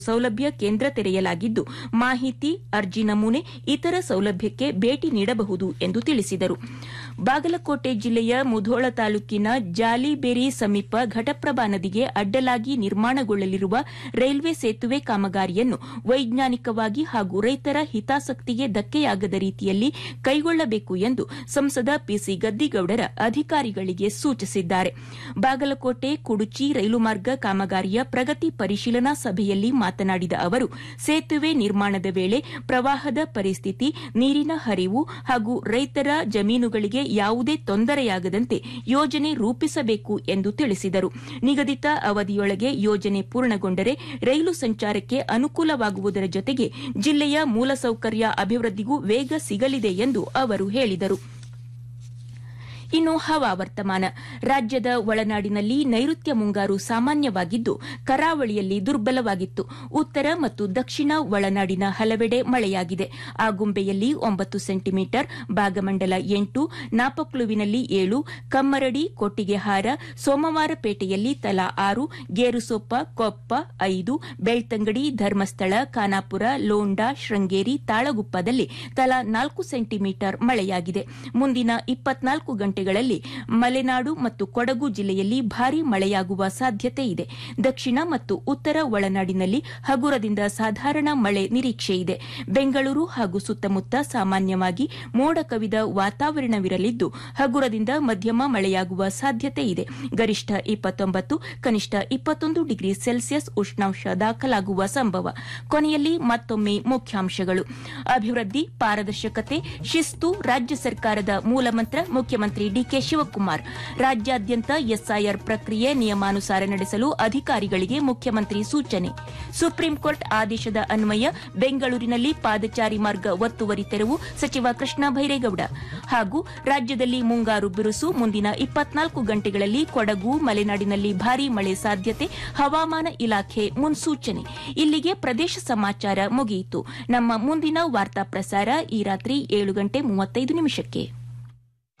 ಸೌಲಭ್ಯ ಕೇಂದ್ರ ತೆರೆಯಲಾಗಿದ್ದು ಮಾಹಿತಿ ಅರ್ಜಿ ನಮೂನೆ ಇತರ ಸೌಲಭ್ಯಕ್ಕೆ ಭೇಟಿ ನೀಡಬಹುದು ಎಂದು ತಿಳಿಸಿದರು ಬಾಗಲಕೋಟೆ ಜಿಲ್ಲೆಯ ಮುಧೋಳ ತಾಲೂಕಿನ ಜಾಲಿಬೇರಿ ಸಮೀಪ ಘಟಪ್ರಭಾ ನದಿಗೆ ಅಡ್ಡಲಾಗಿ ನಿರ್ಮಾಣಗೊಳ್ಳಲಿರುವ ರೈಲ್ವೆ ಸೇತುವೆ ಕಾಮಗಾರಿಯನ್ನು ವೈಜ್ಞಾನಿಕವಾಗಿ ಹಾಗೂ ರೈತರ ಹಿತಾಸಕ್ತಿಗೆ ಧಕ್ಕೆಯಾಗದ ರೀತಿಯಲ್ಲಿ ಕೈಗೊಳ್ಳಬೇಕು ಎಂದು ಸಂಸದ ಪಿಸಿ ಗದ್ದಿಗೌಡರ ಅಧಿಕಾರಿಗಳಿಗೆ ಸೂಚಿಸಿದ್ದಾರೆ ಬಾಗಲಕೋಟೆ ಕುಡುಚಿ ರೈಲು ಮಾರ್ಗ ಕಾಮಗಾರಿಯ ಪ್ರಗತಿ ಪರಿಶೀಲನಾ ಸಭೆಯಲ್ಲಿ ಮಾತನಾಡಿದ ಅವರು ಸೇತುವೆ ನಿರ್ಮಾಣದ ವೇಳೆ ಪ್ರವಾಹದ ಪರಿಸ್ಥಿತಿ ನೀರಿನ ಹರಿವು ಹಾಗೂ ರೈತರ ಜಮೀನುಗಳಿಗೆ ಯಾವುದೇ ತೊಂದರೆಯಾಗದಂತೆ ಯೋಜನೆ ರೂಪಿಸಬೇಕು ಎಂದು ತಿಳಿಸಿದರು ನಿಗದಿತ ಅವಧಿಯೊಳಗೆ ಯೋಜನೆ ಪೂರ್ಣಗೊಂಡರೆ ರೈಲು ಸಂಚಾರಕ್ಕೆ ಅನುಕೂಲವಾಗುವುದರ ಜೊತೆಗೆ ಜಿಲ್ಲೆಯ ಮೂಲಸೌಕರ್ಯ ಅಭಿವೃದ್ಧಿಗೂ ವೇಗ ಸಿಗಲಿದೆ ಎಂದು ಅವರು ಹೇಳಿದರು ಇನ್ನು ಹವಾವರ್ತಮಾನ ರಾಜ್ಯದ ಒಳನಾಡಿನಲ್ಲಿ ನೈಋತ್ಯ ಮುಂಗಾರು ಸಾಮಾನ್ಯವಾಗಿದ್ದು ಕರಾವಳಿಯಲ್ಲಿ ದುರ್ಬಲವಾಗಿತ್ತು ಉತ್ತರ ಮತ್ತು ದಕ್ಷಿಣ ಒಳನಾಡಿನ ಹಲವೆಡೆ ಮಳೆಯಾಗಿದೆ ಆಗುಂಬೆಯಲ್ಲಿ ಒಂಬತ್ತು ಸೆಂಟಿಮೀಟರ್ ಭಾಗಮಂಡಲ ಎಂಟು ನಾಪಕ್ಲುವಿನಲ್ಲಿ ಏಳು ಕಮ್ಮರಡಿ ಕೊಟ್ಟಿಗೆಹಾರ ಸೋಮವಾರಪೇಟೆಯಲ್ಲಿ ತಲಾ ಆರು ಗೇರುಸೊಪ್ಪ ಕೊಪ್ಪ ಐದು ಬೆಳ್ತಂಗಡಿ ಧರ್ಮಸ್ಥಳ ಖಾನಾಪುರ ಲೋಂಡಾ ಶೃಂಗೇರಿ ತಾಳಗುಪ್ಪದಲ್ಲಿ ತಲಾ ನಾಲ್ಕು ಸೆಂಟಿಮೀಟರ್ ಮಳೆಯಾಗಿದೆ ಮುಂದಿನ ಇಪ್ಪತ್ನಾಲ್ಕು ಗಂಟೆಗಳಲ್ಲಿ ಮಲೆನಾಡು ಮತ್ತು ಕೊಡಗು ಜಿಲ್ಲೆಯಲ್ಲಿ ಭಾರೀ ಮಳೆಯಾಗುವ ಸಾಧ್ಯತೆ ಇದೆ ದಕ್ಷಿಣ ಮತ್ತು ಉತ್ತರ ಒಳನಾಡಿನಲ್ಲಿ ಹಗುರದಿಂದ ಸಾಧಾರಣ ಮಳೆ ನಿರೀಕ್ಷೆಯಿದೆ ಬೆಂಗಳೂರು ಹಾಗೂ ಸುತ್ತಮುತ್ತ ಸಾಮಾನ್ಯವಾಗಿ ಮೋಡ ಕವಿದ ವಾತಾವರಣವಿರಲಿದ್ದು ಹಗುರದಿಂದ ಮಧ್ಯಮ ಮಳೆಯಾಗುವ ಸಾಧ್ಯತೆ ಇದೆ ಗರಿಷ್ಠ ಇಪ್ಪತ್ತೊಂಬತ್ತು ಕನಿಷ್ಠ ಇಪ್ಪತ್ತೊಂದು ಡಿಗ್ರಿ ಸೆಲ್ಸಿಯಸ್ ಉಷ್ಣಾಂಶ ದಾಖಲಾಗುವ ಸಂಭವ ಕೊನೆಯಲ್ಲಿ ಮತ್ತೊಮ್ಮೆ ಮುಖ್ಯಾಂಶಗಳು ಅಭಿವೃದ್ಧಿ ಪಾರದರ್ಶಕತೆ ಶಿಸ್ತು ರಾಜ್ಯ ಸರ್ಕಾರದ ಮೂಲಮಂತ್ರ ಮುಖ್ಯಮಂತ್ರಿ ಡಿಕೆ ಶಿವಕುಮಾರ್ ರಾಜ್ಯಾದ್ಯಂತ ಎಸ್ಐಆರ್ ಪ್ರಕ್ರಿಯೆ ನಿಯಮಾನುಸಾರ ನಡೆಸಲು ಅಧಿಕಾರಿಗಳಿಗೆ ಮುಖ್ಯಮಂತ್ರಿ ಸೂಚನೆ ಸುಪ್ರೀಂ ಕೋರ್ಟ್ ಆದೇಶದ ಅನ್ವಯ ಬೆಂಗಳೂರಿನಲ್ಲಿ ಪಾದಚಾರಿ ಮಾರ್ಗ ಒತ್ತುವರಿ ತೆರವು ಸಚಿವ ಕೃಷ್ಣ ಭೈರೇಗೌಡ ಹಾಗೂ ರಾಜ್ಯದಲ್ಲಿ ಮುಂಗಾರು ಬಿರುಸು ಮುಂದಿನ ಇಪ್ಪತ್ನಾಲ್ಕು ಗಂಟೆಗಳಲ್ಲಿ ಕೊಡಗು ಮಲೆನಾಡಿನಲ್ಲಿ ಭಾರೀ ಮಳೆ ಸಾಧ್ಯತೆ ಹವಾಮಾನ ಇಲಾಖೆ ಮುನ್ಸೂಚನೆ ಇಲ್ಲಿಗೆ ಪ್ರದೇಶ ಸಮಾಚಾರ ಮುಗಿಯಿತು ನಮ್ಮ ಮುಂದಿನ ವಾರ್ತಾ ಪ್ರಸಾರ ಈ ರಾತ್ರಿ ಏಳು ಗಂಟೆ ಮೂವತ್ತೈದು ನಿಮಿಷಕ್ಕೆ